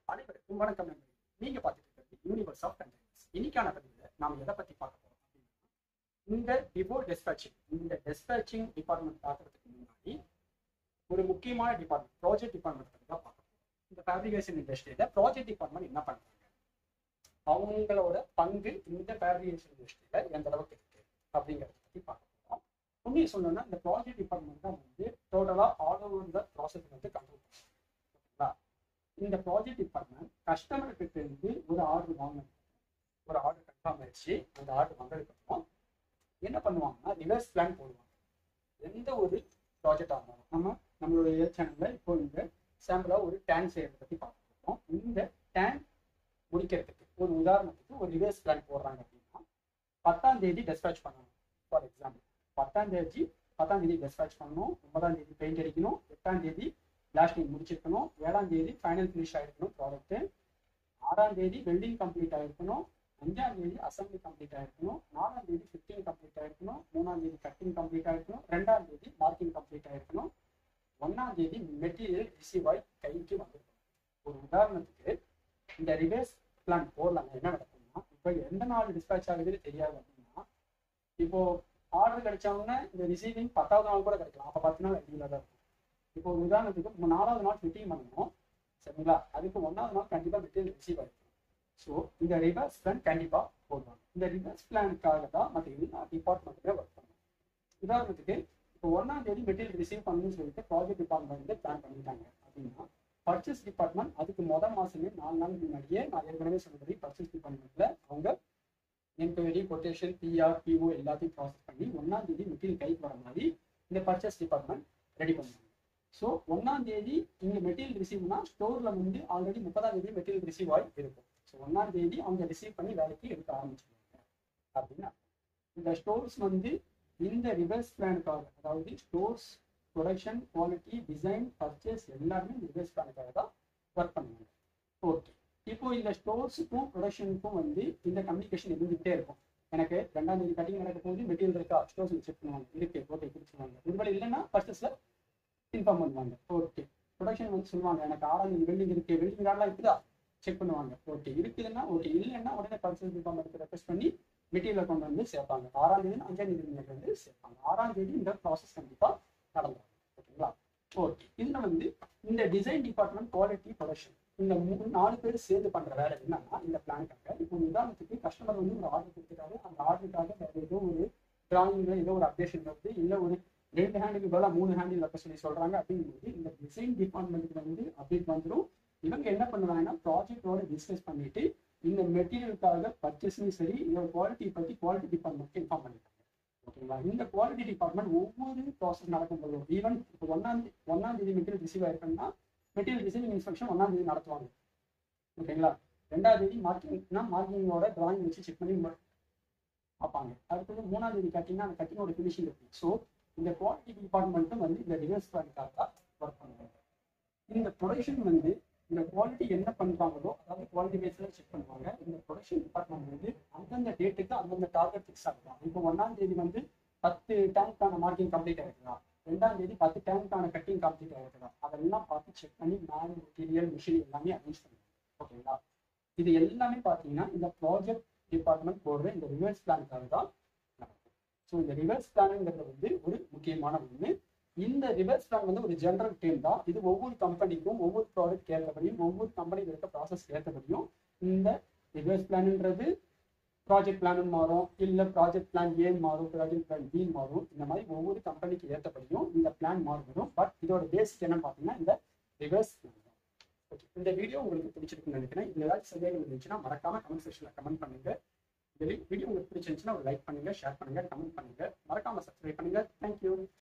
அனைவருக்கும் வணக்கம் நண்பர்களே நீங்க பார்த்துட்டு இருக்கிறது யூனிவர்ஸ் ஆஃப் கண்டென்ட்ஸ் இன்னைக்கான பதிவில் நாம் எதை பத்தி பார்க்க போறோம் அப்படின்னா இந்த டிபோ டெஸ்பேச்சிங் இந்த டெஸ்பேச்சிங் டிபார்ட்மெண்ட் பார்க்கறதுக்கு முன்னாடி ஒரு முக்கியமான டிபார்ட்மெண்ட் ப்ராஜெக்ட் டிபார்ட்மெண்ட் பத்தி தான் பார்க்க போறோம் இந்த ஃபேப்ரிகேஷன் இண்டஸ்ட்ரியில ப்ராஜெக்ட் டிபார்ட்மெண்ட் என்ன பண்றாங்க அவங்களோட பங்கு இந்த ஃபேப்ரிகேஷன் இண்டஸ்ட்ரியில எந்த அளவுக்கு இருக்கு அப்படிங்கிறத பத்தி பார்க்க போறோம் உண்மையை சொல்லணும்னா இந்த ப்ராஜெக்ட் டிபார்ட்மெண்ட் தான் வந்து டோட்டலா ஆல் ஓவர் த ப்ராசஸ் வந்து கண்ட்ரோல் பண்ணும் ஓகேங்களா இந்த ப்ராஜெக்ட் டிபார்ட்மெண்ட் கஸ்டமர் கிட்ட இருந்து ஒரு ஆர்டர் வாங்கணும் ஒரு ஆர்டர் கன்ஃபார்ம் ஆயிடுச்சு அந்த ஆர்டர் வந்ததுக்கு அப்புறம் என்ன பண்ணுவாங்கன்னா ரிவர்ஸ் பிளான் போடுவாங்க எந்த ஒரு ப்ராஜெக்டாக இருந்தாலும் நம்ம நம்மளுடைய சேனல்ல இப்போ இந்த சாம்பிளா ஒரு டேன் செய்யறதை பத்தி பார்த்துருக்கோம் இந்த டேன் முடிக்கிறதுக்கு ஒரு உதாரணத்துக்கு ஒரு ரிவர்ஸ் பிளான் போடுறாங்க அப்படின்னா பத்தாம் தேதி டெஸ்பேச் பண்ணணும் ஃபார் எக்ஸாம்பிள் பத்தாம் தேதி பத்தாம் தேதி டெஸ்பேச் பண்ணணும் ஒன்பதாம் தேதி பெயிண்ட் அடிக்கணும் எட்டாம் தேதி பிளாஸ்டிங் முடிச்சிருக்கணும் ஏழாம் தேதி ஃபைனல் ஃபினிஷ் ஆயிருக்கணும் ப்ராடக்ட் ஆறாம் தேதி வெல்டிங் கம்ப்ளீட் ஆயிருக்கணும் அஞ்சாம் தேதி அசம்பிளி கம்ப்ளீட் ஆயிருக்கணும் நாலாம் தேதி ஃபிஃப்டிங் கம்ப்ளீட் ஆயிருக்கணும் மூணாம் தேதி கட்டிங் கம்ப்ளீட் ஆயிருக்கணும் ரெண்டாம் தேதி மார்க்கிங் கம்ப்ளீட் ஆயிருக்கணும் ஒன்னாம் தேதி மெட்டீரியல் ரிசீவ் ஆகி கைக்கு வந்திருக்கணும் ஒரு உதாரணத்துக்கு இந்த ரிவர்ஸ் பிளான் போடலாங்க என்ன நடக்கும்னா இப்போ எந்த நாள் டிஸ்பேச் ஆகுதுன்னு தெரியாது அப்படின்னா இப்போ ஆர்டர் கிடைச்சவங்க இந்த ரிசீவிங் பத்தாவது நாள் கூட கிடைக்கலாம் அப்போ பத்து நாள் ஐடியில் தான் இருக்கும் இப்போ ஒரு உதாரணத்துக்கு இப்போ நாலாவது நாள் ஃபிட்டிங் பண்ணணும் சரிங்களா அதுக்கு ஒன்றாவது நாள் கண்டிப்பாக மெட்டீரியல் ரிசீவ் ஆகிருக்கும் ஸோ இந்த ரிவர்ஸ் பிளான் கண்டிப்பாக போடுவாங்க இந்த ரிவர்ஸ் பிளானுக்காக தான் மற்ற எல்லா டிபார்ட்மெண்ட்டுமே ஒர்க் பண்ணுவோம் உதாரணத்துக்கு இப்போ ஒன்றாம் தேதி மெட்டீரியல் ரிசீவ் பண்ணணும்னு சொல்லிட்டு ப்ராஜெக்ட் டிபார்ட்மெண்ட் வந்து பிளான் பண்ணிட்டாங்க அப்படின்னா பர்ச்சேஸ் டிபார்ட்மெண்ட் அதுக்கு மொதல் மாசமே நாலு நாள் முன்னாடியே நான் ஏற்கனவே சொன்னபடி பர்ச்சேஸ் டிபார்ட்மெண்ட்ல அவங்க என்கொயரி கொட்டேஷன் பிஆர் பிஓ எல்லாத்தையும் ப்ராசஸ் பண்ணி ஒன்றாம் தேதி மெட்டீரியல் கைக்கு வர மாதிரி இந்த பர்ச்சேஸ் டிபார்ட்மெண்ட் ரெடி பண்ணுவாங்க ஸோ ஒன்றாம் தேதி இங்கே மெட்டீரியல் ரிசீவ்னா ஸ்டோரில் வந்து ஆல்ரெடி முப்பதாம் தேதி மெட்டீரியல் ரிசீவ் ஆகி இருக்கும் ஸோ ஒன்றாம் தேதி அவங்க ரிசீவ் பண்ணி வேலைக்கு எடுக்க ஆரம்பிச்சிருவாங்க அப்படின்னா இந்த ஸ்டோர்ஸ் வந்து இந்த ரிவர்ஸ் பிளானுக்காக அதாவது stores production quality design purchase எல்லாமே ரிவர்ஸ் பிளானுக்காக தான் ஒர்க் பண்ணுவாங்க ஓகே இப்போ இந்த ஸ்டோர்ஸுக்கும் ப்ரொடக்ஷனுக்கும் வந்து இந்த கம்யூனிகேஷன் இருந்துகிட்டே இருக்கும் எனக்கு ரெண்டாம் தேதி கட்டிங் நடக்க போது மெட்டீரியல் இருக்கா ஸ்டோர்ஸ் செக் பண்ணுவாங்க இருக்கு ஓகே கொடுத்துருவாங்க ஒருவேளை இல்லைன்னா பர்ச்சேஸ்ல இன்ஃபார்ம் பண்ணுவாங்க ஓகே ப்ரொடக்ஷன் வந்து சொல்லுவாங்க எனக்கு ஆறாம் தேதி வெல்டிங் இருக்கு வெல்டிங் கார்டெலாம் இருக்குதா செக் பண்ணுவாங்க ஓகே இருக்குதுன்னா ஓகே இல்லைன்னா உடனே பர்ச்சேஸ் டிபார்ட்மெண்ட் ரெக்வஸ்ட் பண்ணி மெட்டீரியலை கொண்டு வந்து சேர்ப்பாங்க ஆறாம் தேதி அஞ்சாம் தேதி வந்து சேர்ப்பாங்க ஆறாம் தேதி இந்த ப்ராசஸ் கண்டிப்பாக நடந்துடும் ஓகேங்களா ஓகே இதுல வந்து இந்த டிசைன் டிபார்ட்மெண்ட் குவாலிட்டி ப்ரொடக்ஷன் இந்த மூணு நாலு பேர் சேர்ந்து பண்ற வேலை என்னன்னா இந்த பிளானுக்காக இப்போ உதாரணத்துக்கு கஸ்டமர் வந்து ஒரு ஆர்டர் கொடுத்துட்டாரு அந்த ஆர்டருக்காக வேற ஏதோ ஒரு டிராயிங்ல ஏதோ ஒரு அப்டேஷன் வருது இல்லை ஒரு ரெண்டு ஹேண்டுக்கு பதிலாக மூணு ஹேண்டில் வைக்க சொல்லி சொல்றாங்க அப்படிங்கும்போது இந்த டிசைன் டிபார்ட்மெண்ட்டுக்கு வந்து அப்டேட் வந்துடும் இவங்க என்ன பண்ணுவாங்கன்னா ப்ராஜெக்டோட டிஸ்கஸ் பண்ணிட்டு இந்த மெட்டீரியலுக்காக பர்ச்சேஸும் சரி இந்த குவாலிட்டி பற்றி குவாலிட்டி டிபார்ட்மெண்ட்க்கு இன்ஃபார்ம் பண்ணிட்டாங்க ஓகேங்களா இந்த குவாலிட்டி டிபார்ட்மெண்ட் ஒவ்வொரு ப்ராசஸ் நடக்கும்போதும் ஈவன் இப்போ ஒன்னாம் தேதி ஒன்னாம் தேதி மெட்டீரியல் ரிசீவ் ஆயிருக்குன்னா மெட்டீரியல் ரிசீவிங் இன்ஸ்பெக்ஷன் ஒன்னாம் தேதி நடத்துவாங்க ஓகேங்களா ரெண்டாம் தேதி மார்க்கிங்னா மார்க்கிங்கோட டிராயிங் வச்சு செக் பண்ணி பார்ப்பாங்க அடுத்தது மூணாம் தேதி கட்டிங்னா அந்த கட்டிங்கோட ஃபினிஷிங் இருக்கும் ஸோ இந்த குவாலிட்டி டிபார்ட்மெண்ட்டும் வந்து இந்த ரிவர்ஸ் பிளானுக்காக தான் ஒர்க் பண்ணுவாங்க இந்த ப்ரொடக்ஷன் வந்து இந்த குவாலிட்டி என்ன பண்றாங்களோ அதாவது குவாலிட்டி பேஸ்ல செக் பண்ணுவாங்க இந்த ப்ரொடக்ஷன் டிபார்ட்மெண்ட் வந்து அந்தந்த டேட்டுக்கு அந்தந்த டார்கெட் ஃபிக்ஸ் ஆகும் இப்போ ஒன்னாம் தேதி வந்து பத்து டேங்க்கான மார்க்கிங் கம்ப்ளீட் ஆயிருக்குதா ரெண்டாம் தேதி பத்து டேங்க்கான கட்டிங் கம்ப்ளீட் ஆயிருக்குதா அதெல்லாம் பார்த்து செக் பண்ணி மேன் மெட்டீரியல் மிஷின் எல்லாமே அரேஞ்ச் பண்ணுவாங்க ஓகேங்களா இது எல்லாமே பார்த்தீங்கன்னா இந்த ப்ராஜெக்ட் டிபார்ட்மெண்ட் போடுற இந்த ரிவர்ஸ் பிளானுக்காக தான் நடக்கும் ஸோ இந்த ரிவர்ஸ் பிளானுங்கிறது வந்து ஒரு முக்கியமான ஒன்று இந்த ரிவர்ஸ் பிளான் வந்து ஒரு ஜென்ரல் டீம் தான் இது ஒவ்வொரு கம்பெனிக்கும் ஒவ்வொரு ப்ராடக்ட் ஏற்றபடியும் ஒவ்வொரு கம்பெனிக்கு இருக்க ப்ராசஸ் ஏற்றபடியும் இந்த ரிவர்ஸ் பிளான்ன்றது ப்ராஜெக்ட் பிளான் மாறும் இல்லை ப்ராஜெக்ட் பிளான் ஏ மாறும் ப்ராஜெக்ட் பிளான் பி மாறும் இந்த மாதிரி ஒவ்வொரு கம்பெனிக்கு ஏற்றபடியும் இந்த பிளான் மாறுபடும் பட் இதோட பேசிக் என்னன்னு பார்த்தீங்கன்னா இந்த ரிவர்ஸ் பிளான் தான் ஓகே இந்த வீடியோ உங்களுக்கு பிடிச்சிருக்குன்னு நினைக்கிறேன் இது ஏதாச்சும் சந்தேகம் இருந்துச்சுன்னா மறக்காம கமெண்ட் செக்ஷனில் கமெண்ட் பண்ணுங்க இந்த வீடியோ உங்களுக்கு பிடிச்சிருந்துச்சுன்னா ஒரு லைக் பண்ணுங்க ஷேர் பண்ணுங்க கமெண்ட் பண்ணுங்க மறக்காம சப்ஸ்கிரைப் பண்ணுங்க தேங்க்யூ